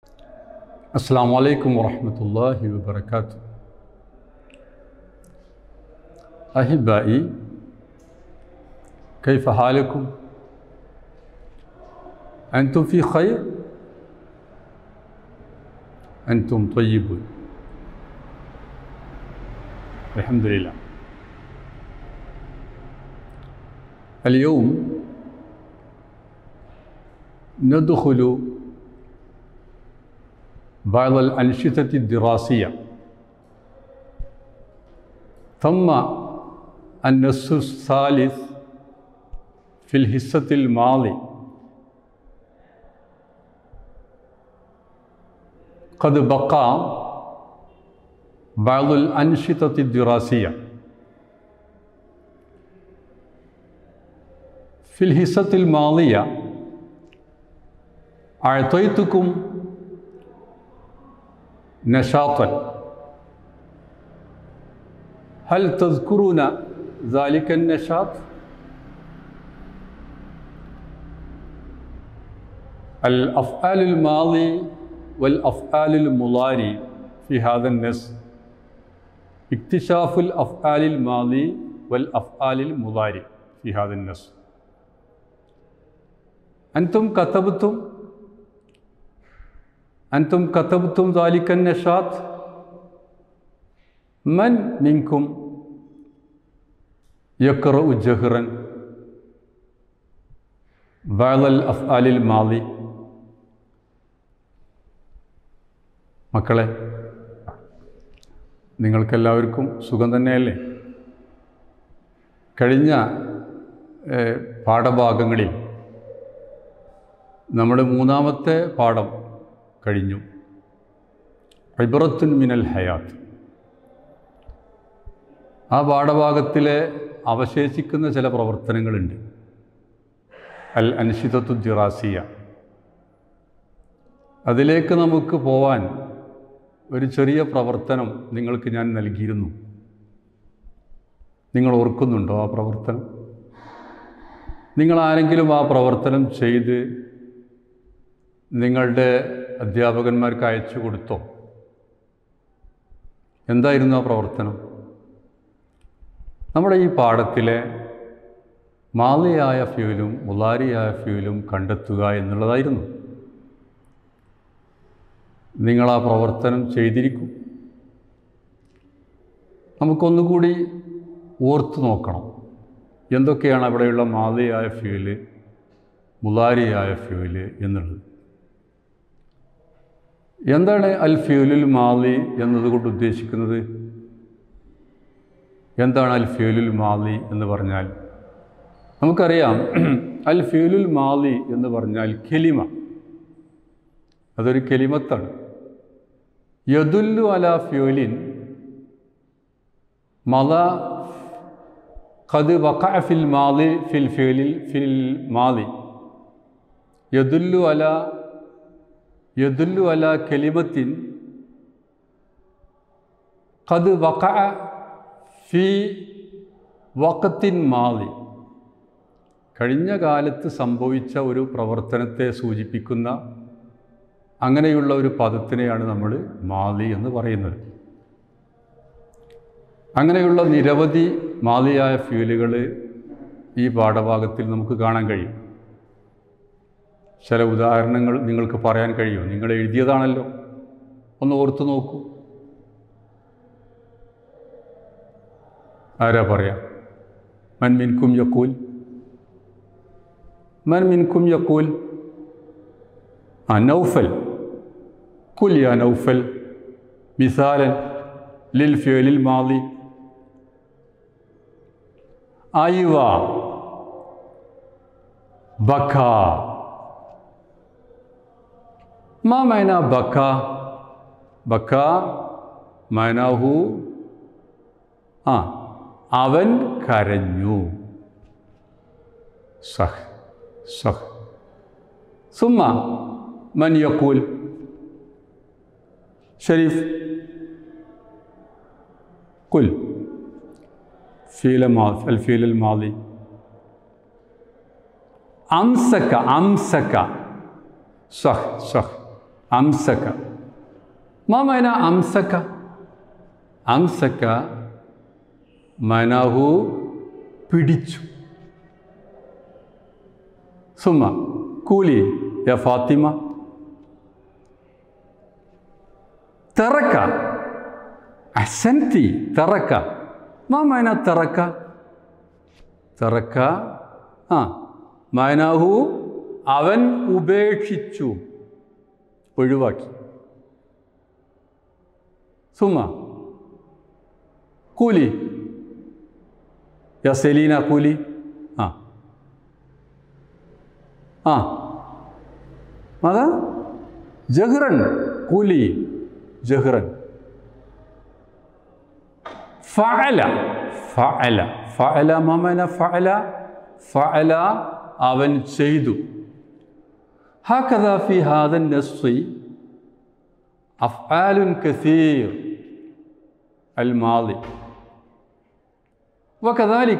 السلام عليكم ورحمة الله وبركاته أحبائي كيف حالكم؟ أنتم في خير؟ أنتم طيبون الحمد لله اليوم ندخل بعض الأنشطة الدراسية ثم النص الثالث في الحصة الماضي قد بقى بعض الأنشطة الدراسية في الحصة الماضية أعطيتكم نشاطا هل تذكرون ذلك النشاط الأفعال الماضي والأفعال المضاري في هذا النص اكتشاف الأفعال الماضي والأفعال المضاري في هذا النص أنتم كتبتم أنتم كتبتم ذلك النشاط من منكم يقرأ جهرا بعض الأفعال الماضي മക്കളെ നിങ്ങൾക്കെല്ലാവർക്കും സുഖം തന്നെയല്ലേ കഴിഞ്ഞ ഏഹ്, പാഠഭാഗങ്ങളിൽ നമ്മുടെ മൂന്നാമത്തെ പാഠം കഴിഞ്ഞു ഇബ്രത്തുൻ മിനൽ ഹയാത്ത് ആ പാഠഭാഗത്തിലെ അവശേഷിക്കുന്ന ചില പ്രവർത്തനങ്ങളുണ്ട് അൽ അൻഷിതത്തു ജിറാസിയ അതിലേക്ക് നമുക്ക് പോവാൻ ഒരു ചെറിയ പ്രവർത്തനം നിങ്ങൾക്ക് ഞാൻ നൽകിയിരുന്നു നിങ്ങൾ ഓർക്കുന്നുണ്ടോ ആ പ്രവർത്തനം നിങ്ങൾ ആരെങ്കിലും ആ പ്രവർത്തനം ചെയ്ത് നിങ്ങളുടെ അധ്യാപകന്മാർക്ക് അയച്ചു കൊടുത്തോ എന്തായിരുന്നു ആ പ്രവർത്തനം നമ്മുടെ ഈ പാഠത്തിലെ മാലിയായ ഫ്യൂലും മുലാരിയായ ഫ്യൂലും കണ്ടെത്തുക എന്നുള്ളതായിരുന്നു നിങ്ങൾ ആ പ്രവർത്തനം ചെയ്തിരിക്കും നമുക്കൊന്നുകൂടി ഓർത്തു നോക്കണം എന്തൊക്കെയാണ് അവിടെയുള്ള മാലിയായ ഫ്യൂല് മുലാരിയായ ഫ്യൂല് എന്നുള്ളത് എന്താണ് അൽ ഫ്യൂലുൽ മാലി എന്നതുകൊണ്ട് ഉദ്ദേശിക്കുന്നത് എന്താണ് അൽ ഫ്യൂലുൽ മാലി എന്ന് പറഞ്ഞാൽ നമുക്കറിയാം അൽ ഫ്യൂലുൽ മാലി എന്ന് പറഞ്ഞാൽ കെലിമ അതൊരു കെലിമത്താണ് യദുല്ലു അല ഫ്യൂലിൻ മല ഖദ് വഖഅ ഫിൽ മാലി ഫിൽ ഫ്യൂലിൽ ഫിൽ മാലി യദുല്ലു അല യദുല്ലു അല കെലിമത്തിൻ ഖദ് വഖഅ ഫി വഖത്തിൻ മാലി കഴിഞ്ഞ കാലത്ത് സംഭവിച്ച ഒരു പ്രവർത്തനത്തെ സൂചിപ്പിക്കുന്ന അങ്ങനെയുള്ള ഒരു പദത്തിനെയാണ് നമ്മൾ മാലി എന്ന് പറയുന്നത് അങ്ങനെയുള്ള നിരവധി മാലിയായ ഫ്യൂലുകൾ ഈ പാഠഭാഗത്തിൽ നമുക്ക് കാണാൻ കഴിയും ചില ഉദാഹരണങ്ങൾ നിങ്ങൾക്ക് പറയാൻ കഴിയും നിങ്ങൾ എഴുതിയതാണല്ലോ ഒന്ന് ഓർത്തു നോക്കൂ ആരാ പറയാം മൻ മിൻകും യക്കൂൽ മൻ മിൻകും യക്കൂൽ ആ നൗഫൽ കുൽ യാ നൗഫൽ മിസാലൻ ലിൽ ഫിയലിൽ മാലി ആയിവ ബക്ക മാ മൈന ബക്ക ബക്ക മൈനാഹു ആ അവൻ കരഞ്ഞു സഹ് സഹ് സുമ്മ മൻ യക്കൂൽ ഷരീഫ് കുൽ ഫീൽ الفيل الماضي أمسك أمسك صح صح അംസക്ക മാമന അംസക്ക അംസക്ക മനഹു പിടിച്ചു സുമ കൂലി യ ഫാത്തിമ തറക്ക അസൻതി തറക്ക മാമന തറക്ക തറക്ക ആ മൈനാഹു അവൻ ഉപേക്ഷിച്ചു ഒഴിവാക്കി സുമ കൂലി യ സെലീന കൂലി ആ ആ മത ജഹ്റൻ കൂലി ജഹ്റൻ ഫഅല ഫഅല ഫഅല മമന ഫഅല ഫഅല അവൻ ചെയ്തു هكذا في هذا النص أفعال كثير الماضي وكذلك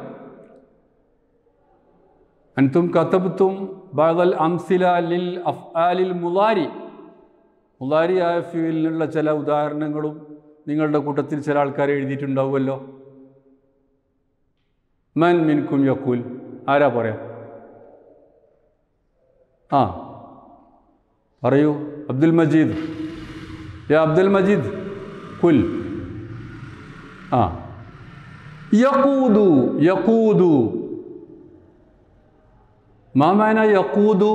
أنتم كتبتم بعض الأمثلة للأفعال المضاري മുതാരിയായ ഫീലിനുള്ള ചില ഉദാഹരണങ്ങളും നിങ്ങളുടെ കൂട്ടത്തിൽ ചില ആൾക്കാർ എഴുതിയിട്ടുണ്ടാവുമല്ലോ മൻ മിൻകും യക്കൂൽ ആരാ പറയാം ആ പറയൂ അബ്ദുൽ മജീദ് യാ അബ്ദുൽ മജീദ് കുൽ ആ യക്കൂദു യക്കൂദു മാമാന യക്കൂദു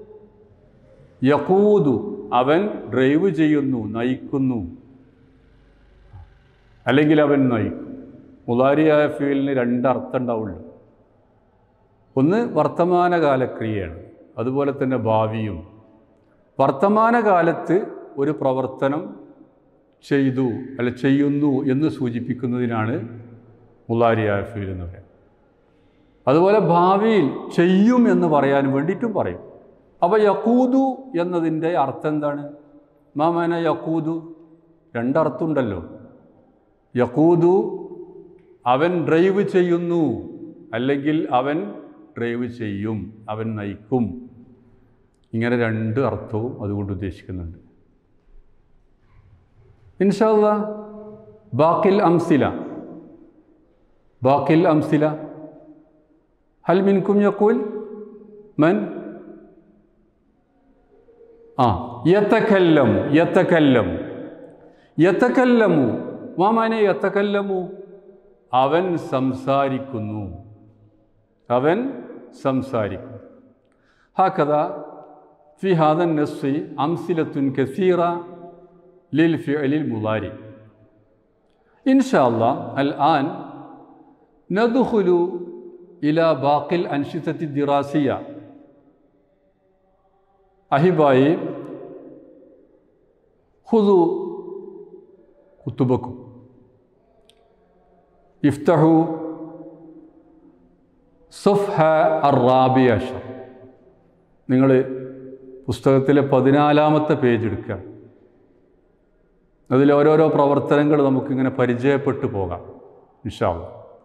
യക്കൂദു അവൻ ഡ്രൈവ് ചെയ്യുന്നു നയിക്കുന്നു അല്ലെങ്കിൽ അവൻ നയിക്കും മുതാരിയായ ഫീലിന് രണ്ടർത്ഥം ഉണ്ടാവുള്ളൂ ഒന്ന് വർത്തമാനകാല ക്രിയയാണ് അതുപോലെ തന്നെ ഭാവിയും വർത്തമാനകാലത്ത് ഒരു പ്രവർത്തനം ചെയ്തു അല്ല ചെയ്യുന്നു എന്ന് സൂചിപ്പിക്കുന്നതിനാണ് മുലാരിയായ ഫീൽ എന്ന് പറയുന്നത് അതുപോലെ ഭാവിയിൽ ചെയ്യും എന്ന് പറയാൻ വേണ്ടിയിട്ടും പറയും അപ്പോൾ യക്കൂദു എന്നതിൻ്റെ അർത്ഥം എന്താണ് മാമന യക്കൂദു രണ്ടർത്ഥമുണ്ടല്ലോ യക്കൂദു അവൻ ഡ്രൈവ് ചെയ്യുന്നു അല്ലെങ്കിൽ അവൻ ഡ്രൈവ് ചെയ്യും അവൻ നയിക്കും ഇങ്ങനെ രണ്ട് അർത്ഥവും അതുകൊണ്ട് ഉദ്ദേശിക്കുന്നുണ്ട് ഇൻഷാല്ല ബാക്കിൽ അംസില ബാക്കിൽ അംസില ഹൽ മിൻകും യക്കൂൽ മൻ ആ യത്തക്കല്ലമു യത്തക്കല്ലമു യത്തക്കല്ലമു മാമാനെ യത്തക്കല്ലമു അവൻ സംസാരിക്കുന്നു അവൻ സംസാരിക്കും ഹാക്കഥ في هذا النص أمثلة كثيرة للفعل المضارع إن شاء الله الآن ندخل إلى باقي الأنشطة الدراسية أحبائي خذوا كتبكم افتحوا صفحة الرابع عشر നിങ്ങൾ പുസ്തകത്തിലെ പതിനാലാമത്തെ പേജ് എടുക്കുക അതിൽ ഓരോരോ പ്രവർത്തനങ്ങൾ നമുക്കിങ്ങനെ പരിചയപ്പെട്ടു പോകാം നിഷാവ്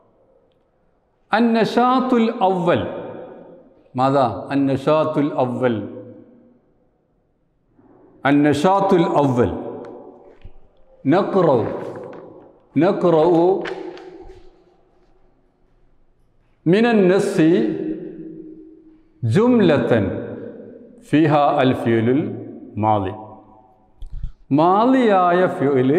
അന്നഷാത്തുൽ അവൽ മാതാ അന്നഷാത്തുൽ അവൽ അന്നഷാത്തുൽ അവൽ നക്റൗ നക്റൗ മിനൻ നസ്സി ജുംലത്തൻ ഫിഹ അൽ ഫ്യൂലുൽ മാലി മാലിയായ ഫ്യൂല്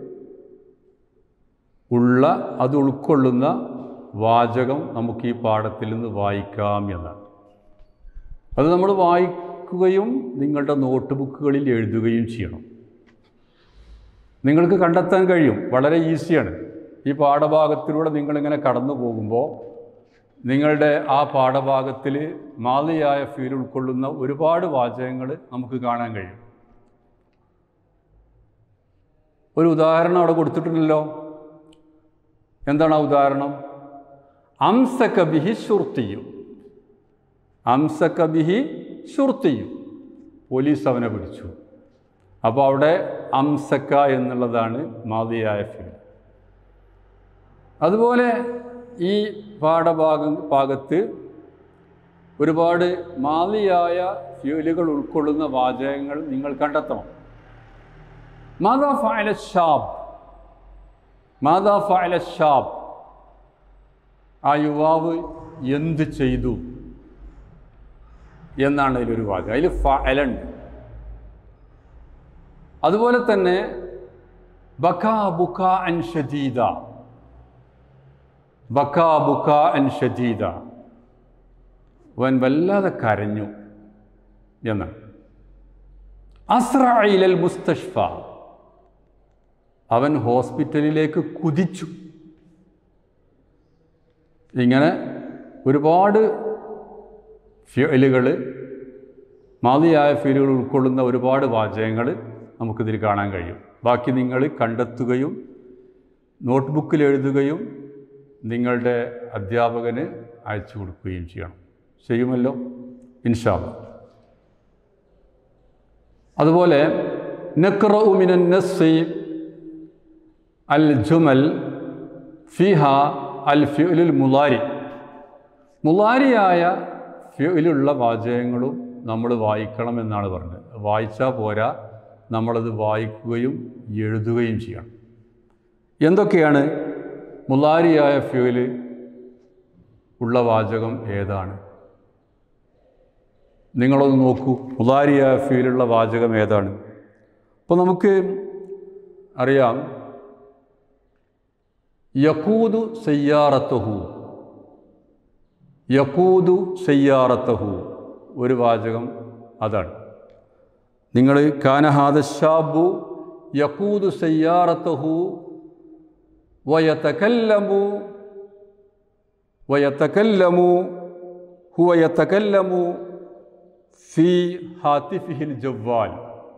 ഉള്ള അത് ഉൾക്കൊള്ളുന്ന വാചകം നമുക്ക് ഈ പാഠത്തിൽ നിന്ന് വായിക്കാം എന്നാണ് അത് നമ്മൾ വായിക്കുകയും നിങ്ങളുടെ നോട്ട് ബുക്കുകളിൽ എഴുതുകയും ചെയ്യണം നിങ്ങൾക്ക് കണ്ടെത്താൻ കഴിയും വളരെ ഈസിയാണ് ഈ പാഠഭാഗത്തിലൂടെ നിങ്ങളിങ്ങനെ കടന്നു പോകുമ്പോൾ നിങ്ങളുടെ ആ പാഠഭാഗത്തിൽ മാലിയായ ഫീൽ ഉൾക്കൊള്ളുന്ന ഒരുപാട് വാചകങ്ങൾ നമുക്ക് കാണാൻ കഴിയും ഒരു ഉദാഹരണം അവിടെ കൊടുത്തിട്ടുണ്ടല്ലോ എന്താണ് ആ ഉദാഹരണം അംസക ബിഹി ശുർത്തിയും അംസക ബിഹി ശുർത്തിയും പോലീസ് അവനെ പിടിച്ചു അപ്പോൾ അവിടെ അംസക്ക എന്നുള്ളതാണ് മാതിയായ ഫീൽ അതുപോലെ ഈ പാഠഭാഗം ഭാഗത്ത് ഒരുപാട് മാലിയായ ഫ്യൂലുകൾ ഉൾക്കൊള്ളുന്ന വാചകങ്ങൾ നിങ്ങൾ കണ്ടെത്തണം മാതാ ഫായല ഷാബ് മാതാ ഫായല ഷാബ് ആ യുവാവ് എന്ത് ചെയ്തു എന്നാണ് അതിലൊരു വാചകം അതിൽ ഫഅലുണ്ട് അതുപോലെ തന്നെ ബക്കാ ബുക്ക അൻ ഷദീദ ബക്കാ ബുക്ക അൻ ഷദീദ അവൻ വല്ലാതെ കരഞ്ഞു എന്നാണ് അസ്രയിലൽ മുസ്തഷ്ഫ അവൻ ഹോസ്പിറ്റലിലേക്ക് കുതിച്ചു ഇങ്ങനെ ഒരുപാട് ഫ്യൂലുകൾ മാതിയായ ഫീലുകൾ ഉൾക്കൊള്ളുന്ന ഒരുപാട് വാചകങ്ങൾ നമുക്കിതിൽ കാണാൻ കഴിയും ബാക്കി നിങ്ങൾ കണ്ടെത്തുകയും നോട്ട്ബുക്കിൽ എഴുതുകയും നിങ്ങളുടെ അധ്യാപകന് അയച്ചു കൊടുക്കുകയും ചെയ്യണം ചെയ്യുമല്ലോ ഇൻഷാല്ല അതുപോലെ നക്രഉമിനൻ നസ്സി അൽ ജുമൽ ഫിഹ അൽ ഫ്യുലുൽ മുലാരി മുലാരിയായ ഫ്യുലുള്ള വാചകങ്ങളും നമ്മൾ വായിക്കണമെന്നാണ് പറഞ്ഞത് വായിച്ചാൽ പോരാ നമ്മളത് വായിക്കുകയും എഴുതുകയും ചെയ്യണം എന്തൊക്കെയാണ് മുലാരിയായ ഫ്യൂല് ഉള്ള വാചകം ഏതാണ് നിങ്ങളൊന്ന് നോക്കൂ മുലാരിയായ ഫ്യൂലുള്ള വാചകം ഏതാണ് അപ്പോൾ നമുക്ക് അറിയാം യക്കൂദു സയ്യാറത്തഹു യക്കൂദു സയ്യാറത്തഹു ഒരു വാചകം അതാണ് നിങ്ങൾ കാനഹാദശാബു യക്കൂദു സയ്യാറത്തഹു വയത്തക്കല്ലമു വയത്തക്കല്ലമു ഹുവ യത്തക്കല്ലമു ഫി ഹാത്തിഫിഹിൽ ജവ്വാൽ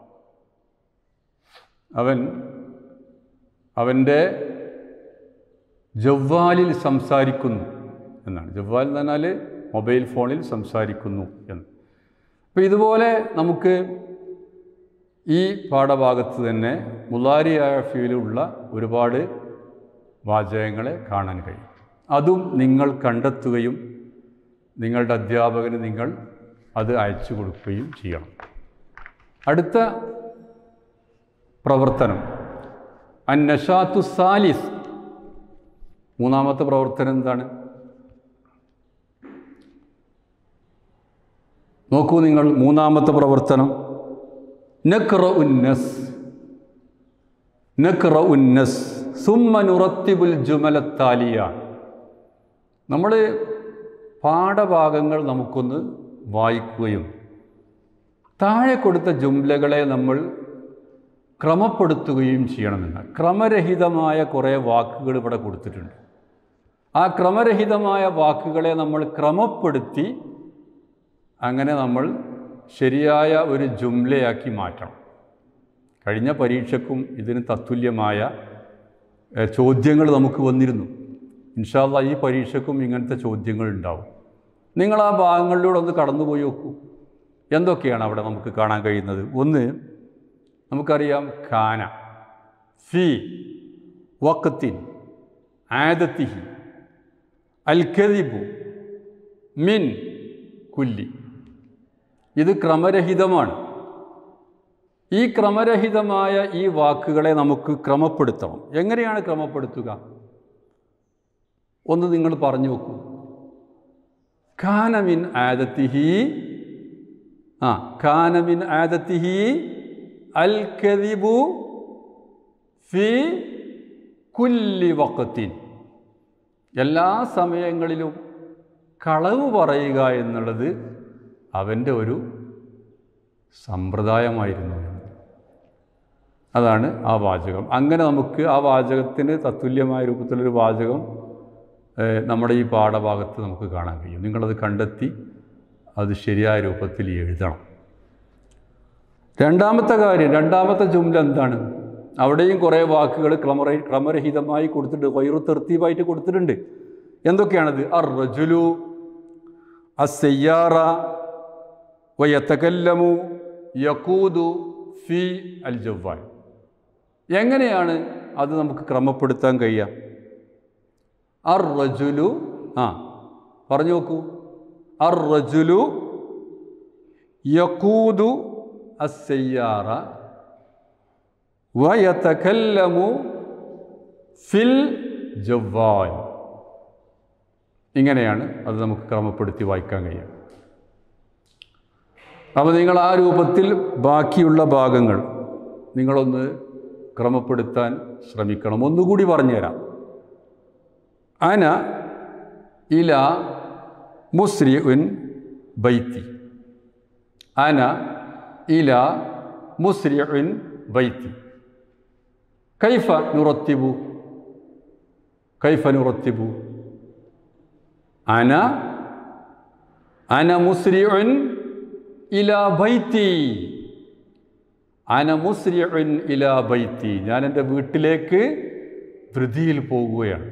അവൻ അവൻ്റെ ജവ്വാലിൽ സംസാരിക്കുന്നു എന്നാണ് ജവ്വാൽ എന്ന് പറഞ്ഞാൽ മൊബൈൽ ഫോണിൽ സംസാരിക്കുന്നു എന്ന് അപ്പോൾ ഇതുപോലെ നമുക്ക് ഈ പാഠഭാഗത്ത് തന്നെ മുലാരിയായ ഫീലുള്ള ഒരുപാട് വാചകങ്ങളെ കാണാൻ കഴിയും അതും നിങ്ങൾ കണ്ടെത്തുകയും നിങ്ങളുടെ അധ്യാപകന് നിങ്ങൾ അത് അയച്ചു കൊടുക്കുകയും ചെയ്യണം അടുത്ത പ്രവർത്തനം അന്നഷാത്തു സാലിസ് മൂന്നാമത്തെ പ്രവർത്തനം എന്താണ് നോക്കൂ നിങ്ങൾ മൂന്നാമത്തെ പ്രവർത്തനം നക്ര ഉന്നസ് നക്ര ഉന്നസ് സുമ്മനുറത്തിബുൽ ജുമലത്താലിയ നമ്മൾ പാഠഭാഗങ്ങൾ നമുക്കൊന്ന് വായിക്കുകയും താഴെ കൊടുത്ത ജുംലകളെ നമ്മൾ ക്രമപ്പെടുത്തുകയും ചെയ്യണമെന്ന് ക്രമരഹിതമായ കുറേ വാക്കുകൾ ഇവിടെ കൊടുത്തിട്ടുണ്ട് ആ ക്രമരഹിതമായ വാക്കുകളെ നമ്മൾ ക്രമപ്പെടുത്തി അങ്ങനെ നമ്മൾ ശരിയായ ഒരു ജുംലയാക്കി മാറ്റണം കഴിഞ്ഞ പരീക്ഷയ്ക്കും ഇതിന് തത്തുല്യമായ ഏഹ്, ചോദ്യങ്ങൾ നമുക്ക് വന്നിരുന്നു ഇൻഷാല്ല ഈ പരീക്ഷയ്ക്കും ഇങ്ങനത്തെ ചോദ്യങ്ങൾ ഉണ്ടാവും നിങ്ങൾ ആ ഭാഗങ്ങളിലൂടെ ഒന്ന് കടന്നുപോയി നോക്കൂ എന്തൊക്കെയാണ് അവിടെ നമുക്ക് കാണാൻ കഴിയുന്നത് ഒന്ന് നമുക്കറിയാം ഖാന ഫി വക്കത്തിൻ ആദത്തിഹി അൽ കദിബു മിൻ കുല്ലി ഇത് ക്രമരഹിതമാണ് ഈ ക്രമരഹിതമായ ഈ വാക്കുകളെ നമുക്ക് ക്രമപ്പെടുത്തണം എങ്ങനെയാണ് ക്രമപ്പെടുത്തുക ഒന്ന് നിങ്ങൾ പറഞ്ഞു നോക്കൂ ഖാനമിൻ ആദത്തിഹി ആ ഖാനമിൻ ആദത്തിഹി അൽ കദിബു ഫി കുല്ലി വക്കത്തിൻ എല്ലാ സമയങ്ങളിലും കളവ് പറയുക എന്നുള്ളത് അവൻ്റെ ഒരു സമ്പ്രദായമായിരുന്നു എന്ന്. അതാണ് ആ വാചകം അങ്ങനെ നമുക്ക് ആ വാചകത്തിന് തത്തുല്യമായ രൂപത്തിലൊരു വാചകം ഏഹ്, നമ്മുടെ ഈ പാഠഭാഗത്ത് നമുക്ക് കാണാൻ കഴിയും നിങ്ങളത് കണ്ടെത്തി അത് ശരിയായ രൂപത്തിൽ എഴുതണം രണ്ടാമത്തെ കാര്യം രണ്ടാമത്തെ ജുംല എന്താണ് അവിടെയും കുറേ വാക്കുകൾ ക്രമര ക്രമരഹിതമായി കൊടുത്തിട്ടുണ്ട് വൈറു തെർത്തീവായിട്ട് കൊടുത്തിട്ടുണ്ട് എന്തൊക്കെയാണത് അർ റജുലു അസയ്യാറ വയത്തകല്ലമു യക്കൂദു ഫി അൽ ജവ്വാൻ എങ്ങനെയാണ് അത് നമുക്ക് ക്രമപ്പെടുത്താൻ കഴിയുക അർ റജുലു ആ പറഞ്ഞു നോക്കൂ അർ റജുലു യക്കൂദു അസയ്യാറ വയതകല്ലമു ഫിൽ ജവ്വാൻ ഇങ്ങനെയാണ് അത് നമുക്ക് ക്രമപ്പെടുത്തി വായിക്കാൻ കഴിയും അപ്പോൾ നിങ്ങൾ ആ രൂപത്തിൽ ബാക്കിയുള്ള ഭാഗങ്ങൾ നിങ്ങളൊന്ന് ക്രമപ്പെടുത്താൻ ശ്രമിക്കണം ഒന്നുകൂടി പറഞ്ഞുതരാം അന ഇല മുസ്രി ഉൻ ബൈത്തി അന ഇല മുസ്രി ഉൻ ബൈത്തി കൈഫ നുറത്തിബു കൈഫ നുറത്തിബു അന അന മുസ്രി ഉൻ ഇല ബൈത്തി അന മുസ്രി ഉൻ ഇല ബൈത്തി ഞാൻ എൻ്റെ വീട്ടിലേക്ക് ധൃതിയിൽ പോകുകയാണ്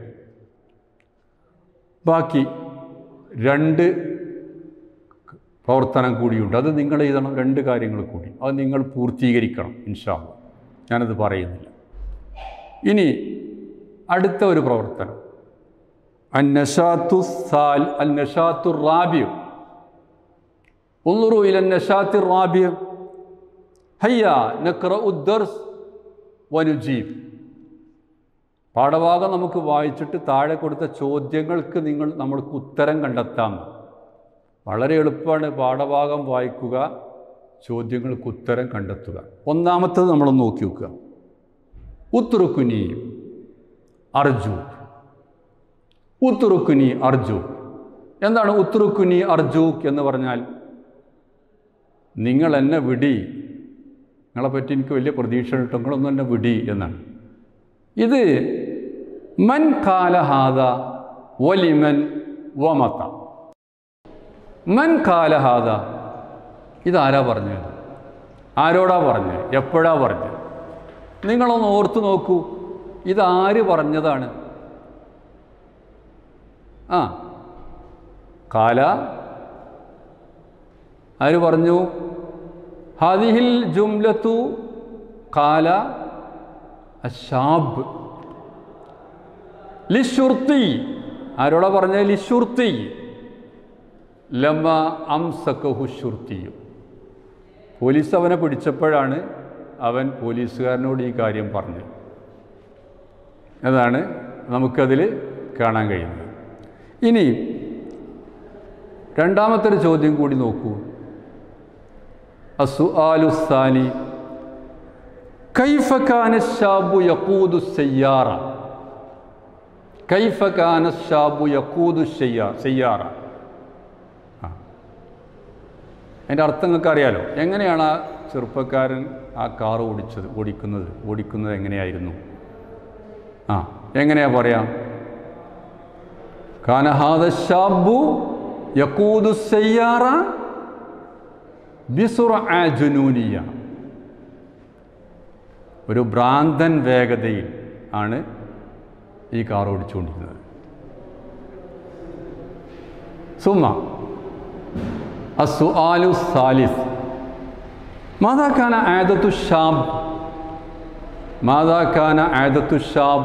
ബാക്കി രണ്ട് പ്രവർത്തനം കൂടിയുണ്ട് അത് നിങ്ങൾ എഴുതണം രണ്ട് കാര്യങ്ങൾ കൂടി അത് നിങ്ങൾ പൂർത്തീകരിക്കണം ഇൻഷാല്ല ഞാനത് പറയുന്നില്ല ഇനി അടുത്ത ഒരു പ്രവർത്തനം അന്നഷാത്തു സാൽ അന്നഷാത്തു റാബിയു ഉള്ളുറു ഇല നഷാത്തി റാബിയു ഹയ്യ നക്ര ഉദ്ദർസ് വനുജീബ് പാഠഭാഗം നമുക്ക് വായിച്ചിട്ട് താഴെ കൊടുത്ത ചോദ്യങ്ങൾക്ക് നിങ്ങൾ നമ്മൾക്ക് ഉത്തരം കണ്ടെത്താം വളരെ എളുപ്പമാണ് പാഠഭാഗം വായിക്കുക ചോദ്യങ്ങൾക്ക് ഉത്തരം കണ്ടെത്തുക ഒന്നാമത്തത് നമ്മളൊന്ന് നോക്കി നോക്കുക ഉത്തുറുക്കുനി അർജു ഉത്തുറുക്കുനി അർജു എന്താണ് ഉത്തുറുക്കുനി അർജൂക്ക് എന്ന് പറഞ്ഞാൽ നിങ്ങൾ എന്നെ വിടി നിങ്ങളെപ്പറ്റി എനിക്ക് വലിയ പ്രതീക്ഷ കിട്ടും നിങ്ങളൊന്നും എന്നെ വിടി എന്നാണ് ഇത് മൻ കാലഹാദ വലിമൻ വമത്ത മൻ കാലഹാദ ഇതാരാ പറഞ്ഞത് ആരോടാ പറഞ്ഞത് എപ്പോഴാ പറഞ്ഞത് നിങ്ങളൊന്ന് ഓർത്ത് നോക്കൂ ഇതാര് പറഞ്ഞതാണ് ആ കാല ആര് പറഞ്ഞു ഹദിഹിൽ ജുംലത്തു കാല അഷാബ് ലിഷുർത്തി ആരോടാ പറഞ്ഞത് ലിഷുർത്തി ലമ്മ അംസക്കഹു ഷുർത്തിയും പോലീസ് അവനെ പിടിച്ചപ്പോഴാണ് അവൻ പോലീസുകാരനോട് ഈ കാര്യം പറഞ്ഞത് അതാണ് നമുക്കതിൽ കാണാൻ കഴിയുന്നത് ഇനി രണ്ടാമത്തെ ഒരു ചോദ്യം കൂടി നോക്കൂ അസു ആലുസാനി കൈഫ കാന ഷാബു യക്കൂദു സയ്യാറ കൈഫ കാന ഷാബു യക്കൂദു സയ്യാറ അതിൻ്റെ അർത്ഥം നിങ്ങൾക്ക് അറിയാലോ എങ്ങനെയാണ് ആ ചെറുപ്പക്കാരൻ ആ കാർ ഓടിച്ചത് ഓടിക്കുന്നത് ഓടിക്കുന്നത് എങ്ങനെയായിരുന്നു ആ എങ്ങനെയാ പറയാം കാനഹാദ ഷാബു യക്കൂദു സയ്യാറ ബിസുറ ജുനൂനിയ ഒരു ഭ്രാന്തൻ വേഗതയിൽ ആണ് ഈ കാർ ഓടിച്ചുകൊണ്ടിരുന്നത് സുമ السؤال الثالث ماذا كان عادة الشاب ماذا كان عادة الشاب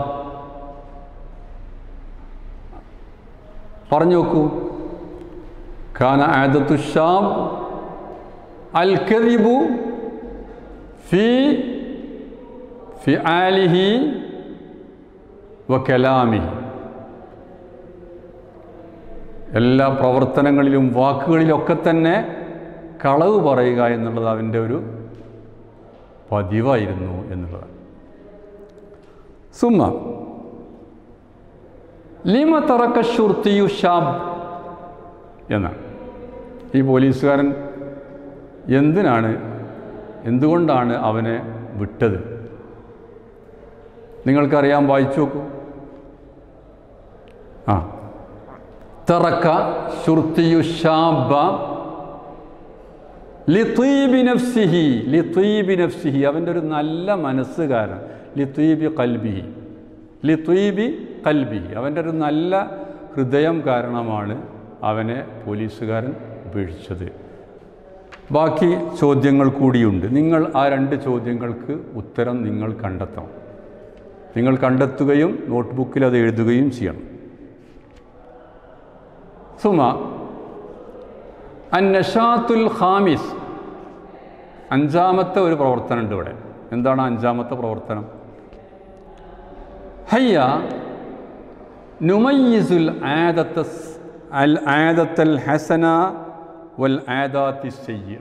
പറഞ്ഞു നോക്കൂ കാന ആദത്തു ഷാബ് അൽ കദിബു ഫി ഫി ആലിഹി വ കലാമിഹി എല്ലാ പ്രവർത്തനങ്ങളിലും വാക്കുകളിലൊക്കെ തന്നെ കളവ് പറയുക എന്നുള്ളത് അവൻ്റെ ഒരു പതിവായിരുന്നു എന്നുള്ളതാണ് സുമ ലിമ തറക്ക ഷുർത്തിയു ഷാബ് എന്നാണ് ഈ പോലീസുകാരൻ എന്തിനാണ് എന്തുകൊണ്ടാണ് അവനെ വിട്ടത് നിങ്ങൾക്കറിയാൻ വായിച്ചു നോക്കൂ ആ തറക്ക ഷുർത്തിയു ഷാബ ലിത്വീബി നഫ്സിഹി ലിത്വീബി നഫ്സിഹി അവൻ്റെ ഒരു നല്ല മനസ്സുകാരൻ ലിത്വീബി കൽബിഹി ലിത്വീബി കൽബിഹി അവൻ്റെ ഒരു നല്ല ഹൃദയം കാരണമാണ് അവനെ പോലീസുകാരൻ ഉപേക്ഷിച്ചത് ബാക്കി ചോദ്യങ്ങൾ കൂടിയുണ്ട് നിങ്ങൾ ആ രണ്ട് ചോദ്യങ്ങൾക്ക് ഉത്തരം നിങ്ങൾ കണ്ടെത്തണം നിങ്ങൾ കണ്ടെത്തുകയും നോട്ട്ബുക്കിൽ അത് എഴുതുകയും ചെയ്യണം സുമ അൻ നഷാത്തുൽ ഖാമിസ് അഞ്ചാമത്തെ ഒരു പ്രവർത്തനമുണ്ട് ഇവിടെ എന്താണ് അഞ്ചാമത്തെ പ്രവർത്തനം ഹയ്യ നുമയ്യിസുൽ ആദത്ത അൽ ആദത്തൽ ഹസന വൽ ആദാത്തി സയ്യ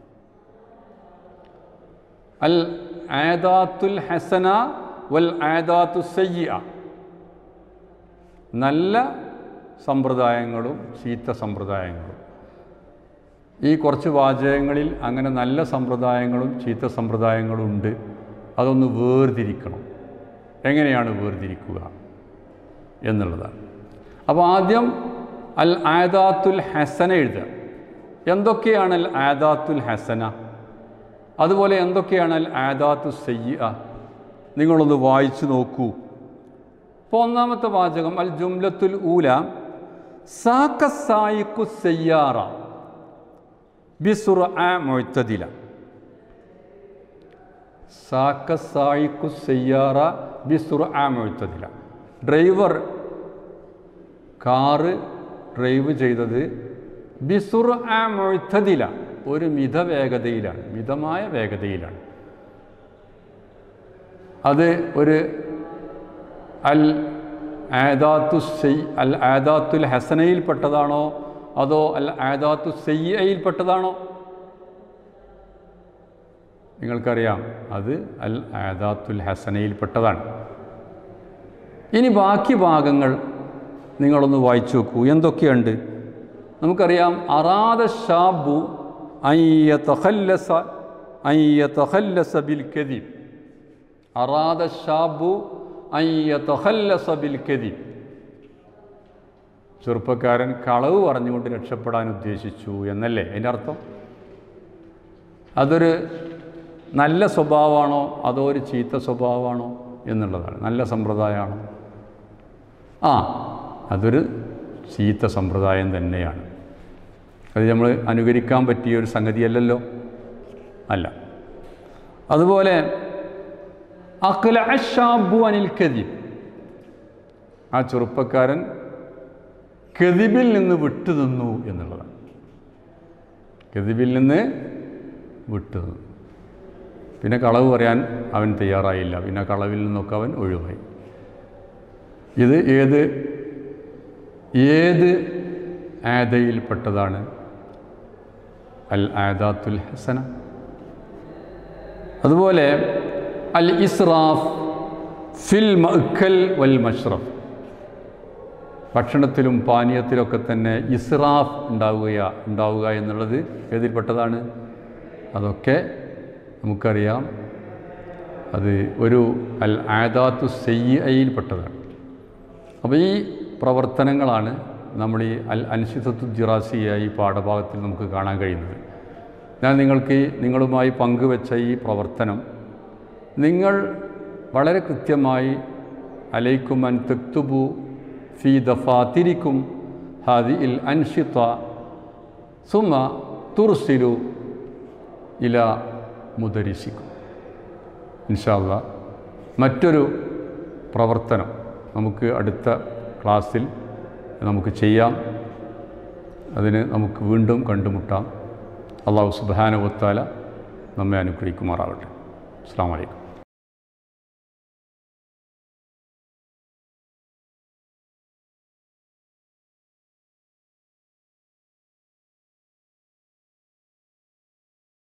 അൽ ആദാത്തുൽ ഹസന വൽ ആദാത്തു സയ്യ നല്ല സമ്പ്രദായങ്ങളും ചീത്ത സമ്പ്രദായങ്ങളും ഈ കുറച്ച് വാചകങ്ങളിൽ അങ്ങനെ നല്ല സമ്പ്രദായങ്ങളും ചീത്ത സമ്പ്രദായങ്ങളും ഉണ്ട് അതൊന്ന് വേർതിരിക്കണം എങ്ങനെയാണ് വേർതിരിക്കുക എന്നുള്ളതാണ് അപ്പോൾ ആദ്യം അൽ ആദാത്തുൽ ഹസന എഴുതുക എന്തൊക്കെയാണ് അൽ ആദാത്തുൽ ഹസന അതുപോലെ എന്തൊക്കെയാണ് അൽ ആദാത്തു സയ്യ നിങ്ങളൊന്ന് വായിച്ചു നോക്കൂ ഇപ്പോൾ ഒന്നാമത്തെ വാചകം അൽ ജുംലത്തുൽ ഊല സാക്ക സായിക്കു സയ്യാറ ബിസുറ മൊയ്ത്തതില സാക്ക സായിക്കു സയ്യാറ ബിസുറ മൊയ്ത്തതില ഡ്രൈവർ കാറ് ഡ്രൈവ് ചെയ്തത് ബിസുർ ആ മൊയ്ത്തതില ഒരു മിതവേഗതയിലാണ് മിതമായ വേഗതയിലാണ് അത് ഒരു അൽ ആദാത്തു സെയ് അൽ ആദാത്തുൽ ഹസനയിൽപ്പെട്ടതാണോ അതോ അൽ ആദാത്തു സെയ്യയിൽപ്പെട്ടതാണോ നിങ്ങൾക്കറിയാം അത് അൽ ആദാത്തുൽ ഹസനയിൽപ്പെട്ടതാണ് ഇനി ബാക്കി ഭാഗങ്ങൾ നിങ്ങളൊന്ന് വായിച്ചു നോക്കൂ എന്തൊക്കെയുണ്ട് നമുക്കറിയാം അറാദ ഷാബു അയ്യ തഹല്ലസ അയ്യ തഹല്ലസ ബിൽ കദീബ് അറാദ ഷാബു അയ്യ തഹല്ലസ ബിൽ കദീബ് ചെറുപ്പക്കാരൻ കളവ് പറഞ്ഞുകൊണ്ട് രക്ഷപ്പെടാൻ ഉദ്ദേശിച്ചു എന്നല്ലേ അതിൻ്റെ അർത്ഥം അതൊരു നല്ല സ്വഭാവമാണോ അതോ ഒരു ചീത്ത സ്വഭാവമാണോ എന്നുള്ളതാണ് നല്ല സമ്പ്രദായമാണോ ആ അതൊരു ചീത്ത സമ്പ്രദായം തന്നെയാണ് അത് നമ്മൾ അനുകരിക്കാൻ പറ്റിയ ഒരു സംഗതിയല്ലല്ലോ അല്ല അതുപോലെ അഖ്ല അഷാബു അനിൽ കദീബ് ആ ചെറുപ്പക്കാരൻ കെതിബിൽ നിന്ന് വിട്ടുനിന്നു എന്നുള്ളതാണ് കെതിബിൽ നിന്ന് വിട്ടുനിന്നു പിന്നെ കളവ് പറയാൻ അവൻ തയ്യാറായില്ല പിന്നെ കളവിൽ നിന്നൊക്കെ അവൻ ഒഴിവായി ഇത് ഏത് ഏത് ആദയിൽപ്പെട്ടതാണ് അൽ ആദാത്തുൽ ഹസന അതുപോലെ അൽ ഇസ്രാഫ് ഫിൽ മഅ്ക്കൽ വൽ മഷ്റഫ് ഭക്ഷണത്തിലും പാനീയത്തിലൊക്കെ തന്നെ ഇസ്രാഫ് ഉണ്ടാവുക ഉണ്ടാവുക എന്നുള്ളത് ഏതിൽപ്പെട്ടതാണ് അതൊക്കെ നമുക്കറിയാം അത് ഒരു അൽ ആദാത്തു സെയ്യയിൽപ്പെട്ടതാണ് അപ്പോൾ ഈ പ്രവർത്തനങ്ങളാണ് നമ്മൾ ഈ അൽ അൻഷിതത്തു ജിറാസിയ ഈ പാഠഭാഗത്തിൽ നമുക്ക് കാണാൻ കഴിയുന്നത് ഞാൻ നിങ്ങൾക്ക് ഈ നിങ്ങളുമായി പങ്കുവെച്ച ഈ പ്രവർത്തനം നിങ്ങൾ വളരെ കൃത്യമായി അലൈക്കും അൻ തെക്തുബു ഫി ദഫാത്തിരിക്കും ഹാദി ഇൽ അൻഷിത്ത സുമ തുർസിലു ഇല മുദരിസിക്കും ഇൻഷാല്ല മറ്റൊരു പ്രവർത്തനം നമുക്ക് അടുത്ത ക്ലാസ്സിൽ നമുക്ക് ചെയ്യാം അതിന് നമുക്ക് വീണ്ടും കണ്ടുമുട്ടാം അള്ളാഹു സുബാനുവത്താല നമ്മെ അനുഗ്രഹിക്കുമാറാവട്ടെ അസ്സാം വലൈക്കും